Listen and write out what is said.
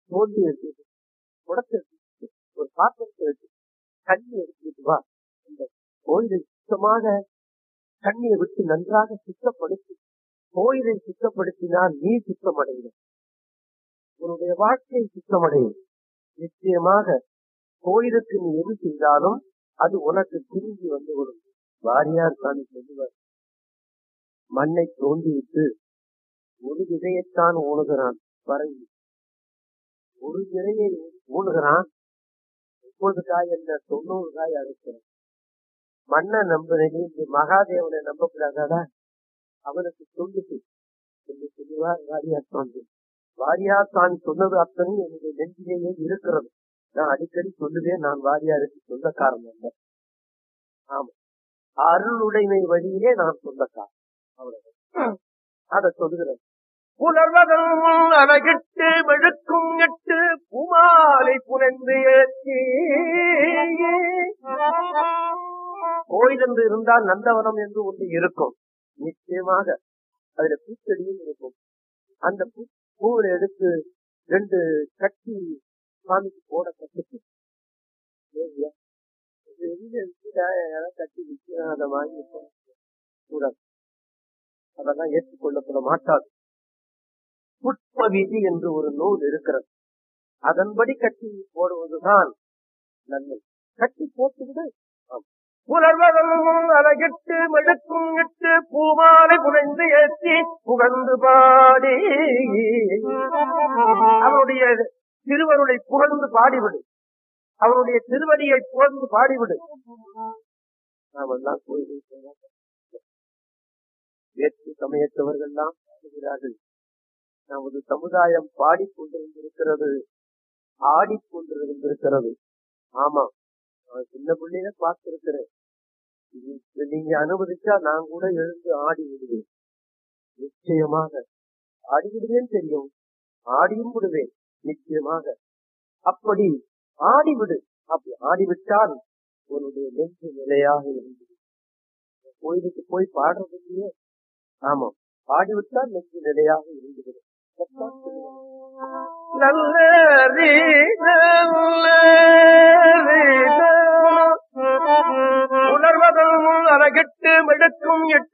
தோண்டி எடுத்து குடத்தை எடுத்து ஒரு பாத்திரத்தை எடுத்து தண்ணி எடுத்துட்டு வா இந்த கோயிலை சுத்தமாக தண்ணியை விட்டு நன்றாக சுத்தப்படுத்தி கோயிலை சுத்தப்படுத்தினால் நீ சுத்தமடையும் உன்னுடைய வாழ்க்கை சுத்தமடையும் நிச்சயமாக கோயிலுக்கு நீ எது செய்தாலும் அது உனக்கு திரும்பி வந்து விடும் வாரியார் சாமி சொல்லுவார் மண்ணை தோண்டிவிட்டு ஒரு விதையைத்தான் ஊணுகிறான் வரைந்து ஒரு விதையை ஊணுகிறான் முப்பது காய் என்ன தொண்ணூறு காய் அறுக்கிறான் மண்ணை நம்புறது இந்த மகாதேவனை நம்பக்கூடாதா அவனுக்கு சொல்லுது சொல்லி சொல்லுவார் வாரியார் சாமி வாரியார் சாமி சொன்னது அத்தனை என்னுடைய நெஞ்சிலேயே இருக்கிறது நான் அடிக்கடி சொல்லுவேன் நான் வாரியாருக்கு சொந்தக்காரன் அல்ல ஆமா அருளுடைமை வழியிலே நான் சொந்தக்காரன் அவ்வளவு அத சொல்லுகிறேன் புலர்வதம் அழகிட்டு மெழுக்கும் எட்டு பூமாலை புனைந்து ஏற்றி கோயில் என்று இருந்தால் நந்தவனம் என்று ஒன்று இருக்கும் நிச்சயமாக அதுல பூச்செடியும் இருக்கும் அந்த பூ பூவில் எடுத்து ரெண்டு கட்டி சாமிக்கு போட கட்டுச்சு சரியா? இது வெளியில இருக்குதா, யாராவது கட்டி விற்க அதை வாங்கி போட கூடாது அதெல்லாம் ஏற்றுக்கொள்ளப்பட மாட்டாது புஷ்ப விதி என்று ஒரு நூல் இருக்கிறது அதன்படி கட்டி போடுவதுதான் நன்மை கட்டி போட்டுவிடு ஆம். புலர்வதமும் அழகிட்டு மெழுக்கும் இட்டு பூமாலை புனைந்து ஏற்றி புகழ்ந்து பாடி அவருடைய திருவருளை புகழ்ந்து பாடிவிடு அவருடைய திருவடியை புகழ்ந்து பாடிவிடு நாமெல்லாம் கோயிலுக்கு போவோம். வேற்று சமயத்தவர்கள்லாம் பாடுகிறார்கள் நமது சமுதாயம் பாடிக்கொண்டிருந்திருக்கிறது ஆடிக்கொண்டிருந்திருக்கிறது ஆமா நான் சின்ன பிள்ளையில பார்த்திருக்கிறேன் இது நீங்க அனுமதிச்சா நான் கூட எழுந்து ஆடி விடுவேன் நிச்சயமாக ஆடி விடுவேன் தெரியும் ஆடியும் விடுவேன் நிச்சயமாக அப்படி ஆடிவிடு அப்படி ஆடிவிட்டால் உன்னுடைய நெஞ்சு நிலையாக இருந்தது கோயிலுக்கு போய் பாடுறது இல்லையே ஆமா பாடிவிட்டால் நெஞ்சு நிலையாக இருந்துவிடும் நல்ல